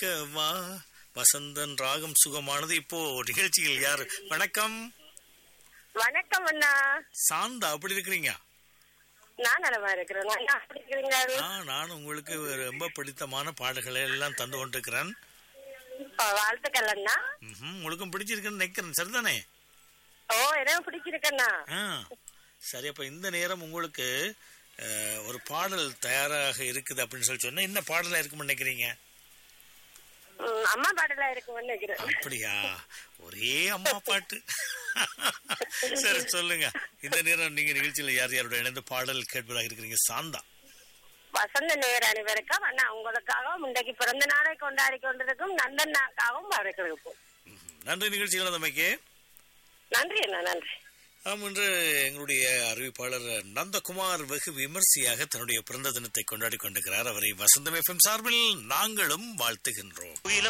கேட்கவா வசந்தன் ராகம் சுகமானது இப்போ நிகழ்ச்சியில் யாரு வணக்கம் வணக்கம் அண்ணா சாந்தா அப்படி இருக்கிறீங்க நான் நலமா இருக்கிறேன் அண்ணா எப்படி இருக்கிறீங்க ஆ நான் உங்களுக்கு ரொம்ப பிடித்தமான பாடல்களை எல்லாம் தந்து கொண்டிருக்கிறேன் ஆ, வாழ்த்துக்கள் அண்ணா ம்ஹும், உங்களுக்கும் பிடிச்சிருக்குன்னு நினைக்கிறேன் சரிதானே ஓ எனக்கு பிடிச்சிருக்கண்ணா ஆ சரி அப்ப இந்த நேரம் உங்களுக்கு அஹ், ஒரு பாடல் தயாராக இருக்குது அப்படின்னு சொல்லி சொன்னா என்ன பாடலா இருக்கும்னு நினைக்கிறீங்க ம், அம்மா பாடலா இருக்கும்னு நினைக்கிறேன் அப்படியா ஒரே அம்மா பாட்டு சரி சொல்லுங்க இந்த நேரம் நீங்க நிகழ்ச்சியில யார் யாரோட இணைந்து பாடல் கேட்பதாக இருக்கிறீங்க சாந்தா வசந்த நேர அனைவருக்கும் அண்ணா உங்களுக்காகவும் இன்றைக்கு பிறந்த நாளை கொண்டாடி கொண்டிருக்கும் நந்தண்ணாக்காகவும் வரவேற்கிறோம் ம்ஹும். நன்றி நிகழ்ச்சிகள் தமைக்கு நன்றி அண்ணா நன்றி ஆம் இன்று எங்களுடைய அறிவிப்பாளர் நந்தகுமார் வெகு விமர்சையாக தன்னுடைய பிறந்த தினத்தை கொண்டாடி கொண்டிருக்கிறார் அவரை வசந்தம் எஃப்எம் சார்பில் நாங்களும் வாழ்த்துகின்றோம்